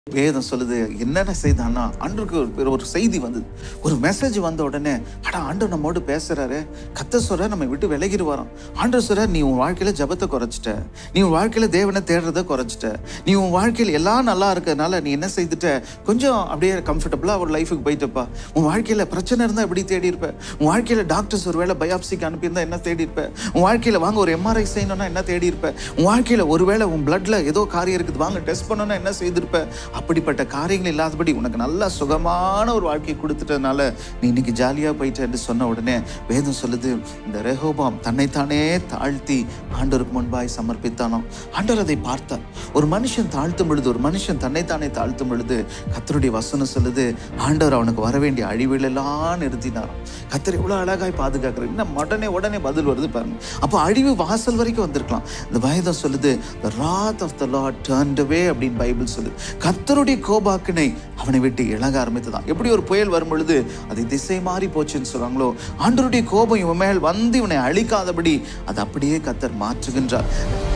வேதம் சொல்லுது என்னென்ன செய்தான்னா ஆண்டருக்கு ஒரு ஒரு செய்தி வந்தது ஒரு மெசேஜ் வந்த உடனே அடா ஆண்டவர் நம்மோடு பேசுறாரு கத்த சொல்ற நம்ம விட்டு விலகிடு வரோம் ஆண்டவர் சொல்ற நீ உன் வாழ்க்கையில ஜபத்தை குறைச்சிட்ட நீ உன் வாழ்க்கையில தேவனை தேடுறதை குறைச்சிட்ட நீ உன் வாழ்க்கையில் எல்லாம் நல்லா இருக்கிறதுனால நீ என்ன செய்துட்ட கொஞ்சம் அப்படியே கம்ஃபர்டபுளா ஒரு லைஃபுக்கு போயிட்டப்பா உன் வாழ்க்கையில பிரச்சனை இருந்தா எப்படி தேடி இருப்ப உன் வாழ்க்கையில டாக்டர்ஸ் ஒரு வேளை பயாப்சிக்கு அனுப்பியிருந்தா என்ன தேடி இருப்ப உன் வாழ்க்கையில வாங்க ஒரு எம்ஆர்ஐ செய்யணும்னா என்ன தேடி இருப்ப உன் வாழ்க்கையில ஒருவேளை உன் பிளட்ல ஏதோ காரியம் இருக்குது வாங்க டெஸ்ட் பண்ணணும்னா என்ன செய்திருப்ப அப்படிப்பட்ட காரியங்கள் இல்லாதபடி உனக்கு நல்ல சுகமான ஒரு வாழ்க்கையை கொடுத்துட்டதுனால நீ இன்னைக்கு ஜாலியாக போயிட்ட என்று சொன்ன உடனே வேதம் சொல்லுது இந்த ரெஹோபாம் தன்னைத்தானே தாழ்த்தி ஆண்டவருக்கு முன்பாய் சமர்ப்பித்தானோ ஆண்டவர் அதை பார்த்தார் ஒரு மனுஷன் தாழ்த்தும் பொழுது ஒரு மனுஷன் தன்னைத்தானே தாழ்த்தும் பொழுது கத்தருடைய வசனம் சொல்லுது ஆண்டவர் அவனுக்கு வர வேண்டிய அழிவுகளெல்லாம் நிறுத்தினாராம் கத்தர் எவ்வளோ அழகாய் பாதுகாக்கிறார் இன்னும் உடனே உடனே பதில் வருது பாருங்க அப்போ அழிவு வாசல் வரைக்கும் வந்திருக்கலாம் இந்த வேதம் சொல்லுது the wrath of the Lord turned away அப்படின்னு பைபிள் சொல்லுது கத்தருடைய கோபாக்கினை அவனை விட்டு இழக ஆரம்பித்ததான் எப்படி ஒரு புயல் வரும் பொழுது அது திசை மாறி போச்சுன்னு சொல்றாங்களோ ஆண்டவருடைய கோபம் இவன் மேல் வந்து இவனை அழிக்காதபடி அது அப்படியே கத்தர் மாற்றுகின்றார்